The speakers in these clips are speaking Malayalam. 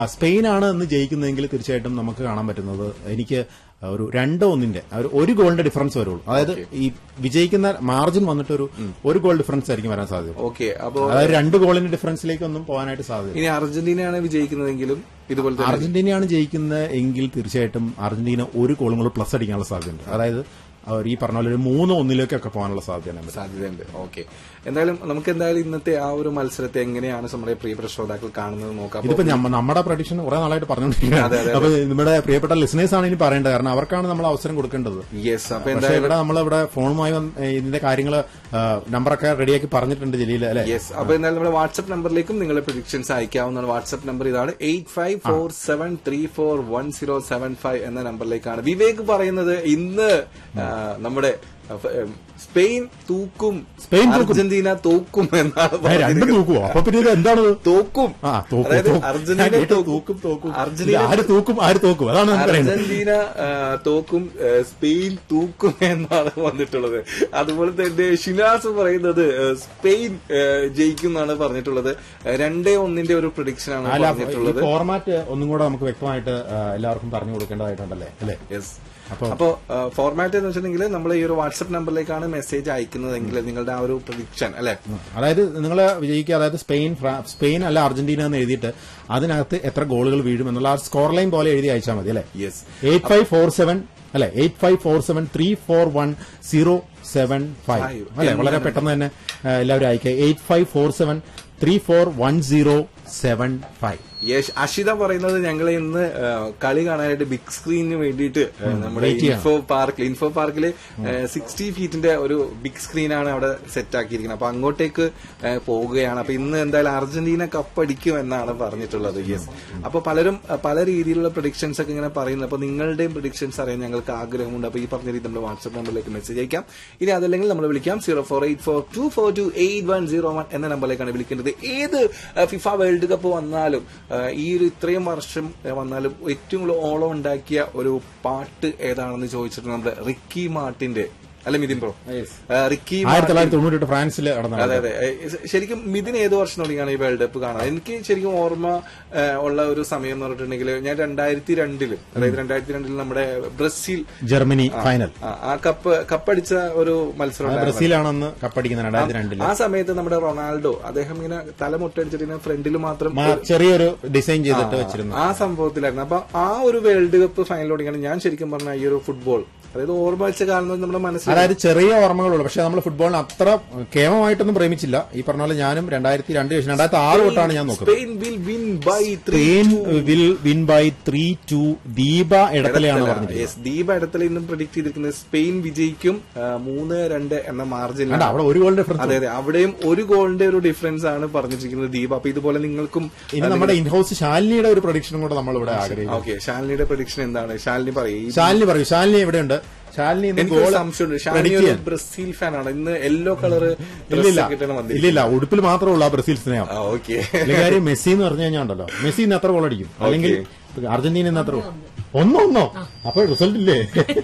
സ്പെയിനാണ് ഇന്ന് ജയിക്കുന്നതെങ്കിൽ തീർച്ചയായിട്ടും നമുക്ക് കാണാൻ പറ്റുന്നത് എനിക്ക് ഒരു രണ്ട് ഒന്നിന്റെ ഒരു ഒരു ഗോളിന്റെ ഡിഫറൻസ് വരുള്ളൂ അതായത് ഈ വിജയിക്കുന്ന മാർജിൻ വന്നിട്ട് ഒരു ഒരു ഗോൾ ഡിഫറൻസ് ആയിരിക്കും വരാൻ സാധ്യത ഓക്കെ അപ്പോ അതായത് രണ്ട് ഗോളിന്റെ ഡിഫറൻസിലേക്ക് ഒന്നും പോകാനായിട്ട് സാധ്യത ഇനി അർജന്റീനയാണ് വിജയിക്കുന്നതെങ്കിലും ഇതുപോലെ തന്നെ അർജന്റീനയാണ് ജയിക്കുന്നത് എങ്കിൽ തീർച്ചയായിട്ടും അർജന്റീന ഒരു ഗോളും കൂടെ പ്ലസ് അടിക്കാനുള്ള സാധ്യതയുണ്ട് അതായത് അവർ ഈ പറഞ്ഞ പോലെ ഒരു മൂന്ന് ഒന്നിലേക്കൊക്കെ പോകാനുള്ള സാധ്യതയാണ് സാധ്യതയുണ്ട് ഓക്കെ എന്തായാലും നമുക്ക് എന്തായാലും ഇന്നത്തെ ആ ഒരു മത്സരത്തെ എങ്ങനെയാണ് നമ്മുടെ പ്രിയപ്പെട്ട ശ്രോതാക്കൾ കാണുന്നത് നോക്കാം അപ്പോ ഇതിപ്പോ ഞമ്മ- നമ്മുടെ പ്രഡിക്ഷൻ കുറെ നാളായിട്ട് പറഞ്ഞുകൊണ്ടിരിക്കുകയാണ് അപ്പൊ നമ്മുടെ പ്രിയപ്പെട്ട ലിസണേഴ്സ് ആണ് ഇനി പറയേണ്ടത് കാരണം അവർക്കാണ് നമ്മൾ അവസരം കൊടുക്കേണ്ടത് യെസ് അപ്പൊ പക്ഷെ എന്തായാലും ഇവിടെ നമ്മളിവിടെ ഫോണുമായി വന്ന് ഇതിന്റെ കാര്യങ്ങൾ നമ്പറൊക്കെ റെഡിയാക്കി പറഞ്ഞിട്ടുണ്ട് ജലീൽ അല്ലെ യെസ് അപ്പൊ എന്തായാലും നമ്മുടെ വാട്സ്ആപ്പ് നമ്പറിലേക്കും നിങ്ങളുടെ പ്രൊഡിക്ഷൻസ് അയക്കാവുന്നതാണ് വാട്സ്ആപ്പ് നമ്പർ ഇതാണ് eight five four seven three four one zero seven five എന്ന നമ്പറിലേക്കാണ് വിവേക് പറയുന്നത് ഇന്ന് ആ, നമ്മുടെ ആ, ഫ- ഉം, സ്പെയിൻ തൂക്കും സ്പെയിൻ തൂക്കും. അർജന്റീന തോക്കും എന്നാണ് രണ്ടും പറഞ്ഞിരിക്കുന്നത്. തൂക്കുവോ അപ്പൊ പിന്നെ ഇത് എന്താണ് തോക്കും ആ തോക്കും അതായത് തോക്കും. ഞാൻ അർജന്റീന കേട്ടു, തോക്കും തൂക്കും തോക്കും അർജന്റീന ഇത് ആര് തൂക്കും ആര് തോക്കും അതാണ് നമുക്ക് പറയുന്നത് അർജന്റീന ആ, തോക്കും ആ, സ്പെയിൻ തൂക്കും എന്നാണ് വന്നിട്ടുള്ളത് അതുപോലെ തന്നെ ഷിനാസ് പറയുന്നത് ആ, സ്പെയിൻ ആ, ജയിക്കും എന്നാണ് പറഞ്ഞിട്ടുള്ളത് ആ, രണ്ടേ ഒന്നിന്റെ ഒരു പ്രഡിക്ഷൻ ആണ് അല്ല പറഞ്ഞിട്ടുള്ളത് ഫോർമാറ്റ് ഒന്നും കൂടെ നമുക്ക് വ്യക്തമായിട്ട് ആ, എല്ലാവർക്കും പറഞ്ഞു കൊടുക്കേണ്ടതായിട്ടുണ്ടല്ലേ അല്ലേ യെസ് അപ്പൊ- അപ്പോ ഫോർമാറ്റ് എന്ന് വെച്ചിട്ടുണ്ടെങ്കിൽ നമ്മൾ ഈ ഒരു വാട്സ്ആപ്പ് നമ്പറിലേക്കാണ് മെസ്സേജ് അയക്കുന്നതെങ്കിൽ നിങ്ങളുടെ ആ ഒരു പ്രഡിക്ഷൻ അല്ലെ അതായത് നിങ്ങൾ വിജയിക്കുക അതായത് സ്പെയിൻ ഫ്രാ- സ്പെയിൻ അല്ല അർജന്റീന എന്ന് എഴുതിയിട്ട് അതിനകത്ത് എത്ര ഗോളുകൾ വീഴും എന്നുള്ള ആ സ്കോർ ലൈൻ പോലെ എഴുതി അയച്ചാൽ മതി അല്ലെ yes eight five four seven അല്ലെ eight five four seven three four one zero seven five Five. അല്ലെ വളരെ പെട്ടെന്ന് തന്നെ ആ, എല്ലാവരും അയക്കുക eight five four seven three four one zero seven five yes Ashitha പറയുന്നത് ഞങ്ങൾ ഇന്ന് ആ, കളി കാണാനായിട്ട് ബിഗ് സ്ക്രീനിന് വേണ്ടിയിട്ട് ആ, നമ്മുടെ wait ചെയ്യണം. ഇൻഫോ പാർക്കിൽ ഇൻഫോ പാർക്കിൽ സിക്സ്റ്റി ഫീറ്റിന്റെ ഒരു ബിഗ് സ്ക്രീനാണ് അവിടെ സെറ്റ് ആക്കിയിരിക്കുന്നത് അപ്പൊ അങ്ങോട്ടേക്ക് ആ, പോവുകയാണ് അപ്പൊ ഇന്ന് എന്തായാലും അർജന്റീന കപ്പടിക്കും എന്നാണ് പറഞ്ഞിട്ടുള്ളത് യെസ് അപ്പൊ പലരും ആ, പല രീതിയിലുള്ള പ്രഡിക്ഷൻസ് ഒക്കെ ഇങ്ങനെ പറയുന്നത് അപ്പൊ നിങ്ങളുടെയും പ്രഡിക്ഷൻസ് അറിയാൻ ഞങ്ങൾക്ക് ആഗ്രഹമുണ്ട് അപ്പൊ ഈ പറഞ്ഞ രീതി നമ്മുടെ വാട്സ്ആപ്പ് നമ്പറിലേക്ക് മെസ്സേജ് അയക്കാം ഇനി അതല്ലെങ്കിൽ നമ്മൾ വിളിക്കാം zero four eight four two four two eight one zero one എന്ന നമ്പറിലേക്കാണ് വിളിക്കേണ്ടത് ഏത് ആ, ഫിഫ വേൾഡ് കപ്പ് വന്നാലും ആ, ഈ ഒരു ഇത്രയും വർഷം ആ, വന്നാലും ഏറ്റവും കൂടുതൽ ഓളം ഉണ്ടാക്കിയ ഒരു പാട്ട് ഏതാണെന്ന് ചോദിച്ചിട്ട് നമ്മുടെ റിക്കി മാർട്ടിന്റെ അല്ല മിതിൻ ബ്രോ ആ, റിക്കി ആയിരത്തി മാർട്ടിൻ തൊള്ളായിരത്തി തൊണ്ണൂറ്റി ഫ്രാൻസിൽ നടന്ന അതെ അതെ ഏ, ശരിക്കും മിഥുൻ ഏത് വർഷം തുടങ്ങിയാണ് ഈ വേൾഡ് കപ്പ് കാണാൻ എനിക്ക് ശരിക്കും ഓർമ്മ ഏ, ഉള്ള ഒരു സമയം എന്ന് പറഞ്ഞിട്ടുണ്ടെങ്കിൽ ഞാൻ രണ്ടായിരത്തി രണ്ടില് അതായത് രണ്ടായിരത്തി രണ്ടിൽ നമ്മുടെ ബ്രസീൽ ജർമ്മനി ഫൈനൽ ആ, ആ കപ്പ് കപ്പടിച്ച ഒരു മത്സരം ഉണ്ടായിരുന്നു. ബ്രസീലാണെന്ന് കപ്പടിക്കുന്നത് രണ്ടായിരത്തി രണ്ടില് ആ സമയത്ത് നമ്മുടെ റൊണാൾഡോ അദ്ദേഹം ഇങ്ങനെ തല മുട്ടടിച്ചിട്ട് ഇങ്ങനെ ഫ്രണ്ടിൽ മാത്രം മാ- ചെറിയൊരു ഡിസൈൻ ചെയ്തിട്ട് വെച്ചിരുന്നു ആ സംഭവത്തിലായിരുന്നു അപ്പൊ ആ ഒരു വേൾഡ് കപ്പ് ഫൈനലോടെയാണ് ഞാൻ ശരിക്കും പറഞ്ഞ ഈ ഒരു ഫുട്ബോൾ അതായത് ഓർമ്മ വെച്ച കാലം എന്ന് നമ്മുടെ മനസ്സിൽ അതായത് ചെറിയ ഓർമ്മകളുള്ളൂ പക്ഷെ നമ്മൾ ഫുട്ബോളിനെ അത്ര കേമമായിട്ടൊന്നും പ്രേമിച്ചില്ല ഈ പറഞ്ഞ പോലെ ഞാനും രണ്ടായിരത്തി രണ്ട് ശേഷം രണ്ടായിരത്തി ആറ് തൊട്ടാണ് ഞാൻ നോക്കുന്നത് Spain will win by three Spain will win by three two Deepa ഇടത്തലെയാണ് പറഞ്ഞിരിക്കുന്നത് യെസ് ദീപ ഇടത്തല ഇന്നും പ്രഡിക്ട് ചെയ്തിരിക്കുന്നത് സ്പെയിൻ വിജയിക്കും ആ, മൂന്ന് രണ്ട് എന്ന മാർജിനിലാണ് കണ്ടോ, അവിടെ ഒരു ഗോൾ ഡിഫറൻസ് അതെ അതെ അവിടെയും ഒരു ഗോളിന്റെ ഒരു ഡിഫറൻസ് ആണ് പറഞ്ഞിരിക്കുന്നത് ദീപ അപ്പൊ ഇതുപോലെ നിങ്ങൾക്കും ഇനി നമ്മുടെ ഇൻഹൌസ് ശാലിനിയുടെ ഒരു പ്രൊഡിക്ഷനും കൂടെ നമ്മൾ ഇവിടെ ആഗ്രഹിക്കും ഓക്കെ ഷാലിനിയുടെ പ്രഡിക്ഷൻ എന്താണ് ഷാലിനി പറയും ശാലിനി പറയൂ ശാലിനി എവിടെയുണ്ട് ശാലിനി ഇന്ന് എനിക്കൊരു ഗോൾ സംശയമുണ്ട് ഷാലിനി predict ഒരു ചെയ്യാൻ. ബ്രസീൽ ഫാനാണ് ഇന്ന് യെല്ലോ കളർ ഇല്ലില്ല കിട്ടണം വന്നിരിക്കുന്നത് ഇല്ലില്ല ഉടുപ്പിൽ മാത്രമേ ഉള്ളൂ ആ ബ്രസീൽ സ്നേഹം ആ ഓക്കെ കാര്യം മെസ്സി എന്ന് പറഞ്ഞു കഴിഞ്ഞാൽ ഉണ്ടല്ലോ മെസ്സി ഇന്ന് എത്ര ഗോൾ അടിക്കും അല്ലെങ്കിൽ അർജന്റീന ഇന്ന് എത്ര goal? ഒന്നോ ഒന്നോ അപ്പൊ റിസൾട്ട് ഇല്ലേ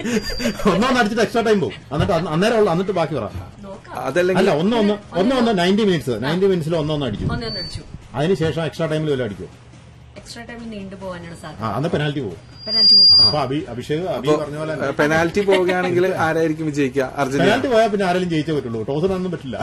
ഒന്നോ ഒന്ന് അടിച്ചിട്ട് എക്സ്ട്രാ ടൈം പോകും എന്നിട്ട് അന്ന് അന്നേരം ഉള്ളു എന്നിട്ട് ബാക്കി പറ അതല്ലെങ്കിൽ അല്ല ഒന്ന് ഒന്ന് ഒന്ന് ഒന്ന് നയൻറ്റി മിനിറ്റ്സ് നയൻറ്റി മിനിറ്റ്സിൽ ഒന്നൊന്ന് അടിക്കും ഒന്നൊന്ന് അടിച്ചു അതിനുശേഷം എക്സ്ട്രാ ടൈമിൽ വല്ലതും അടിക്കും എക്സ്ട്രാ ടൈമിൽ നീണ്ടു പോകാനാണ് സാധ്യത ആ അന്ന് പെനാൽറ്റി പോകും പെനാൽറ്റി പോകും അപ്പൊ അഭി അഭിഷേക് അഭി പറഞ്ഞ പോലെ പെനാൽറ്റി പോവുകയാണെങ്കിൽ ആരായിരിക്കും വിജയിക്കുക അർജന്റീന പെനാൽറ്റി പോയാൽ പിന്നെ ആരെങ്കിലും ജയിച്ചേ പറ്റുള്ളൂ ടോസിനൊന്നും പറ്റില്ല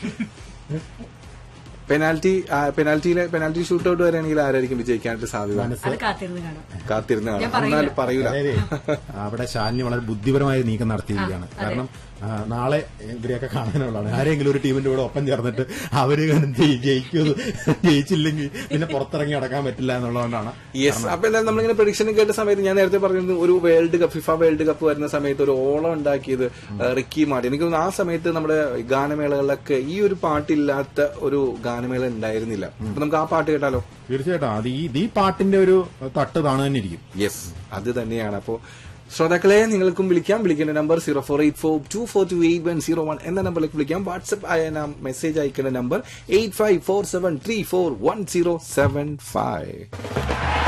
പെനാൽറ്റി പെനാൽറ്റിയിലെ പെനാൽറ്റി ഷൂട്ട് ഔട്ട് വരികയാണെങ്കിൽ ആരായിരിക്കും വിജയിക്കാനായിട്ട് സാധ്യത മനസ്സ് അത് കാത്തിരുന്ന് കാണാം കാത്തിരുന്ന് ഞാൻ കാണാം പറയില്ല. എന്നാൽ പറയൂല അതായത് അവിടെ ശാലിനി വളരെ ബുദ്ധിപരമായ നീക്കം നടത്തിയിരിക്കുകയാണ് ആ, അതെ. കാരണം ആ, നാളെ ഇവരെയൊക്കെ കാണാനുള്ളതാണ് ആരെങ്കിലും ഒരു ടീമിന്റെ കൂടെ ഒപ്പം ചേർന്നിട്ട് അവര് ജയിക്കും ജയിച്ചില്ലെങ്കിൽ പിന്നെ പുറത്തിറങ്ങി നടക്കാൻ പറ്റില്ല എന്നുള്ളതുകൊണ്ടാണ് യെസ് അപ്പൊ എന്തായാലും നമ്മളിങ്ങനെ പ്രഡിക്ഷൻ കേട്ട സമയത്ത് ഞാൻ നേരത്തെ പറഞ്ഞത് ഒരു world cup FIFA world cup വരുന്ന സമയത്ത് ഒരു ഓളം ഉണ്ടാക്കിയത് ആ, റിക്കി മാടി എനിക്ക് തോന്നുന്നു ആ സമയത്ത് നമ്മുടെ ഗാനമേളകളിലൊക്കെ ഈ ഒരു പാട്ടില്ലാത്ത ഒരു ഗാനമേള ഉണ്ടായിരുന്നില്ല അപ്പൊ നമുക്ക് ആ പാട്ട് കേട്ടാലോ തീർച്ചയായിട്ടും അത് ഈ ഈ പാട്ടിന്റെ ഒരു തട്ട് താണു തന്നെ ഇരിക്കും യെസ് അത് തന്നെയാണ് അപ്പോ ശ്രോതാക്കളെ നിങ്ങൾക്കും വിളിക്കാം വിളിക്കേണ്ട number zero four eight four two four two eight one zero one എന്ന നമ്പറിലേക്ക് വിളിക്കാം വാട്സ്ആപ്പ് ആയ മെസ്സേജ് അയക്കേണ്ട number eight five four seven three four one zero seven five